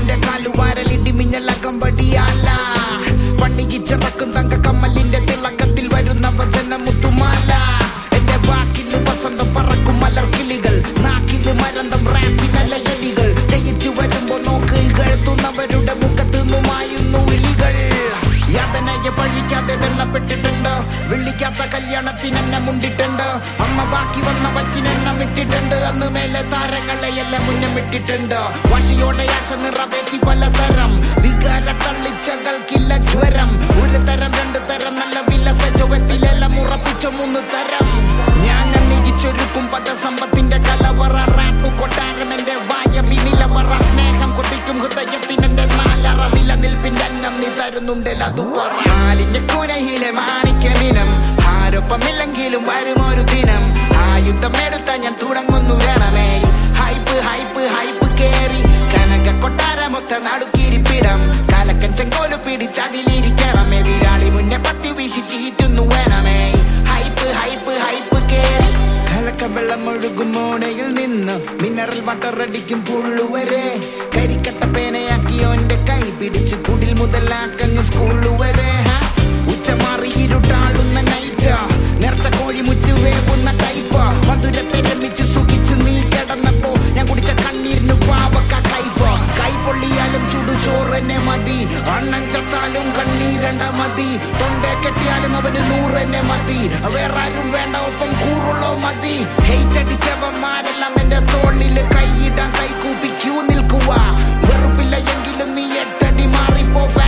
ഓന്റെ കാലുവാരൽ ഇടിമിന്നലകമ്പടിയാല പണിയിച്ചിറക്കും തങ്ക കമ്മലിന്റെ തിളക്കത്തിൽ വരുന്ന വചന മുത്തുമാല എന്റെ വാക്കിന് വസന്തം പറക്കും മലർക്കിളികൾ നാക്കില് മരന്തം റാപ്പിനലയടികൾ ജയിച്ചു വരുമ്പോ നോക്കുകൾ തുന്നവരുടെ മുഖത്ത് നിന്നുമായുന്നു വിളികൾ യാതനയെ പഴിക്കാതെ ദണ്ണപ്പെട്ടിട്ടുണ്ട് വിളിക്കാത്ത കല്യാണത്തിന് എന്നെ മുണ്ടിട്ടുണ്ട് അമ്മ ബാക്കി വന്ന വറ്റിനെണ്ണം ഇട്ടിട്ടുണ്ട് അന്ന് മേലെ താരങ്ങളെ എല്ലാം മുന്നം ഇട്ടിട്ടുണ്ട് വാശിയോടെ ആശ നിറവേറ്റി പലതരം വികാര തള്ളിച്ചകൾക്കില്ല ജ്വരം ഒരു തരം രണ്ട് തരം നല്ല വില ഫെജോവത്തിലെല്ലാം ഉറപ്പിച്ച മൂന്ന് തരം ഞാൻ അണിയിച്ചൊരുക്കും പദസമ്പത്തിന്റെ കലവറ റാപ്പ് കൊട്ടാരം എന്റെ വായവി നിലവറ സ്നേഹം കൊതിക്കും ഹൃദയത്തിനെന്റെ നാലറ നിലനിൽപ്പിന്റെ അന്നം നീ തരുന്നുണ്ടല്ല അതുലിന്റെ കുരയിലെ മാണിക്യമിനം ആരൊപ്പമില്ലെങ്കിലും വരുമൊരു ദിനം ആയുധമെടുത്ത ഞാൻ തുടങ്ങുന്നു വേണമേ ഹൈപ്പ് ഹൈപ്പ് ഹൈപ്പ് കേറി കനക കൊട്ടാരമൊത്ത നടുക്കിരിപ്പിടം കലക്കൻ ചെങ്കോല് പിടിച്ചതിലിരിക്കണം എതിരാളി മുന്നേ പത്തി വീശി ചീറ്റുന്നു വേണമേ ഹൈപ്പ് ഹൈപ്പ് ഹൈപ്പ് കേറി കലക്ക വെള്ളം ഒഴുകും മോണയിൽ നിന്ന് മിനറൽ വാട്ടർ അടിക്കും പുള്ളുവരെ കരിക്കട്ട പേനയാക്കി ഓന്റെ കൈ പിടിച്ച് കുടിൽ മുതലാക്കങ്ങ് സ്കൂള് വരെ ഹാ? ഉച്ചമാറി ഇരുട്ടാളുന്ന നൈറ്റ് നേർച്ച കോഴി മുറ്റുവേവുന്ന കൈപ്പ മധുരത്തെ രമിച്ച് സുഖിച്ച് നീ കിടന്നപ്പോ ഞാൻ കുടിച്ച കണ്ണീരിന് പാവക്ക കൈപ്പ കൈ പൊള്ളിയാലും ചുടുചോറെന്നെ മതി അണ്ണൻ ചത്താലും കണ്ണീരണ്ട മതി തൊണ്ട കെട്ടിയാലും അവന് നൂറെന്നെ മതി വേറെ ആരും വേണ്ട ഒപ്പം കൂറുള്ളോ മതി ഹെയ്റ്റ് അടിച്ചവന്മാരെല്ലാം എന്റെ തോളില് കൈയിടാൻ കൈ കൂപ്പി ക്യൂ നിൽക്കുക വെറുപ്പില്ല എങ്കിലും നീ എട്ടടി മാറിപ്പോ